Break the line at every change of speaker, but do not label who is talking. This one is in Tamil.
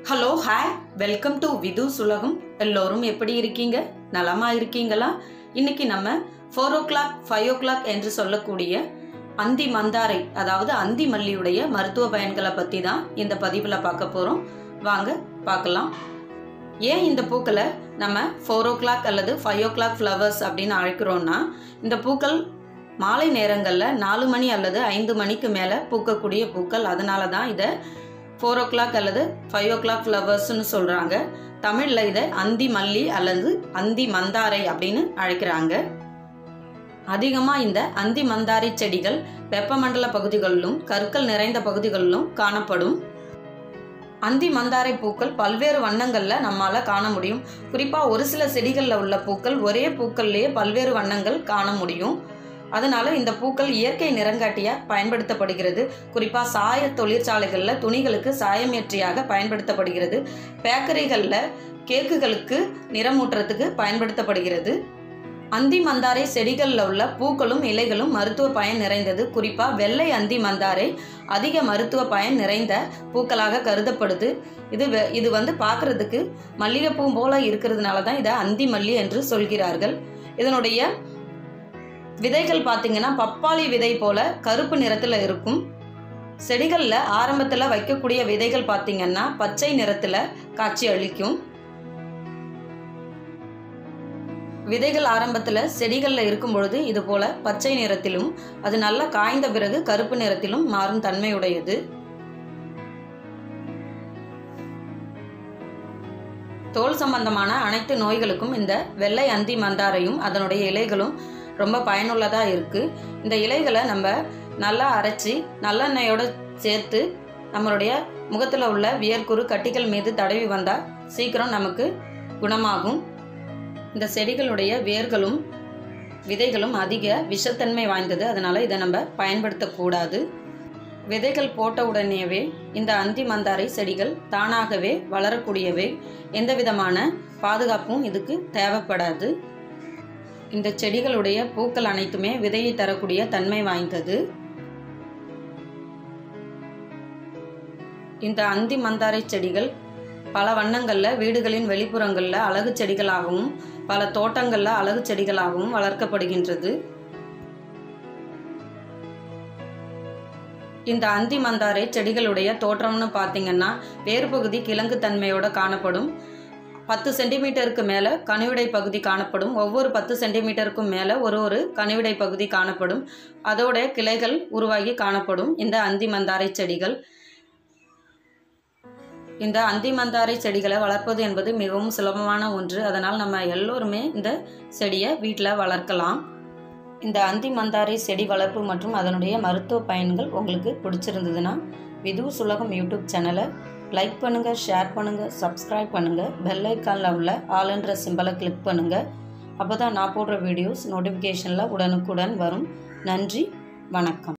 hello hi welcome to Vidhu Sulagam எல்லோரும் எப்படி இருக்கீங்க நலமா இருக்கீங்களா இன்னைக்கு நம்ம four o'clock five o'clock என்று சொல்லக்கூடிய அந்தி மந்தாரை அதாவது அந்தி மல்லியுடைய மருத்துவ பயன்களை பற்றி தான் இந்த பதிவில் பார்க்க போகிறோம் வாங்க பார்க்கலாம் ஏன் இந்த பூக்களை நம்ம ஃபோர் ஓ கிளாக் அல்லது ஃபைவ் ஓ கிளாக் ஃப்ளவர்ஸ் அப்படின்னு அழைக்கிறோன்னா இந்த பூக்கள் மாலை நேரங்களில் நாலு மணி அல்லது ஐந்து மணிக்கு மேலே பூக்கக்கூடிய பூக்கள் அதனால தான் இதை ஃபோர் ஓ கிளாக் அல்லது ஃபைவ் ஓ கிளாக் ஃப்ளவர்ஸ்னு சொல்கிறாங்க தமிழில் இதை அந்தி மல்லி அல்லது அந்தி மந்தாரை அப்படின்னு அழைக்கிறாங்க அதிகமாக இந்த அந்தி மந்தாரை செடிகள் வெப்பமண்டல பகுதிகளிலும் கற்கள் நிறைந்த பகுதிகளிலும் காணப்படும் அந்தி மந்தாரை பூக்கள் பல்வேறு வண்ணங்களில் நம்மால் காண முடியும் குறிப்பாக ஒரு சில செடிகளில் உள்ள பூக்கள் ஒரே பூக்கள்லேயே பல்வேறு வண்ணங்கள் காண முடியும் அதனால இந்த பூக்கள் இயற்கை நிறங்காட்டியாக பயன்படுத்தப்படுகிறது குறிப்பாக சாய தொழிற்சாலைகளில் துணிகளுக்கு சாயமேற்றியாக பயன்படுத்தப்படுகிறது பேக்கரிகளில் கேக்குகளுக்கு நிறமூட்டுறதுக்கு பயன்படுத்தப்படுகிறது அந்தி மந்தாரை செடிகளில் உள்ள பூக்களும் இலைகளும் மருத்துவ பயன் நிறைந்தது குறிப்பாக வெள்ளை அந்தி மந்தாரை அதிக மருத்துவ பயன் நிறைந்த பூக்களாக கருதப்படுது இது வெ- இது வந்து பார்க்கறதுக்கு மல்லிகைப்பூ போல இருக்கிறதுனால தான் இதை அந்தி மல்லி என்று சொல்கிறார்கள் இதனுடைய விதைகள் பார்த்தீங்கன்னா பப்பாளி விதை போல கருப்பு நிறத்தில் இருக்கும் செடிகளில் ஆரம்பத்தில் வைக்கக்கூடிய விதைகள் பார்த்தீங்கன்னா பச்சை நிறத்தில் காட்சி அளிக்கும் விதைகள் ஆரம்பத்தில் செடிகளில் இருக்கும் பொழுது இது போல பச்சை நிறத்திலும் அது நல்லா காய்ந்த பிறகு கருப்பு நிறத்திலும் மாறும் தன்மையுடையது தோல் சம்பந்தமான அனைத்து நோய்களுக்கும் இந்த வெள்ளை அந்தி மந்தாரையும் அதனுடைய இலைகளும் ரொம்ப பயனுள்ளதாக இருக்குது இந்த இலைகளை நம்ம நல்லா அரைச்சி நல்லெண்ணெயோட சேர்த்து நம்மளுடைய முகத்தில் உள்ள வியர்க்குரு கட்டிகள் மீது தடவி வந்தால் சீக்கிரம் நமக்கு குணமாகும் இந்த செடிகளுடைய வேர்களும் விதைகளும் அதிக விஷத்தன்மை வாய்ந்தது அதனால் இதை நம்ம பயன்படுத்தக்கூடாது விதைகள் போட்ட உடனேவே இந்த அந்தி மந்தாரை செடிகள் தானாகவே வளரக்கூடியவை எந்த விதமான பாதுகாப்பும் இதுக்கு தேவைப்படாது இந்த செடிகளுடைய பூக்கள் அனைத்துமே விதையை தரக்கூடிய தன்மை வாய்ந்தது இந்த அந்தி மந்தாரை செடிகள் பல வண்ணங்களில் வீடுகளின் வெளிப்புறங்களில் அழகு செடிகளாகவும் பல தோட்டங்களில் அழகு செடிகளாகவும் வளர்க்கப்படுகின்றது இந்த அந்தி மந்தாரை செடிகளுடைய தோற்றம்னு பார்த்தீங்கன்னா வேறு பகுதி கிழங்கு தன்மையோட காணப்படும் பத்து சென்டிமீட்டருக்கு மேலே கனிவிடை பகுதி காணப்படும் ஒவ்வொரு பத்து சென்டிமீட்டருக்கும் மேலே ஒரு ஒரு கனிவிடை பகுதி காணப்படும் அதோட கிளைகள் உருவாகி காணப்படும் இந்த அந்தி மந்தாரை செடிகள் இந்த அந்தி மந்தாரை செடிகளை வளர்ப்பது என்பது மிகவும் சுலபமான ஒன்று அதனால் நம்ம எல்லோருமே இந்த செடியை வீட்டில் வளர்க்கலாம் இந்த அந்தி மந்தாரை செடி வளர்ப்பு மற்றும் அதனுடைய மருத்துவ பயன்கள் உங்களுக்கு பிடிச்சிருந்ததுன்னா விது சுலகம் யூடியூப் சேனலை லைக் பண்ணுங்கள் ஷேர் பண்ணுங்கள் சப்ஸ்கிரைப் பண்ணுங்கள் பெல் ஐக்கானில் உள்ள ஆல்ன்ற சிம்பலை கிளிக் பண்ணுங்கள் அப்போ தான் நான் போடுற வீடியோஸ் நோட்டிஃபிகேஷனில் உடனுக்குடன் வரும் நன்றி வணக்கம்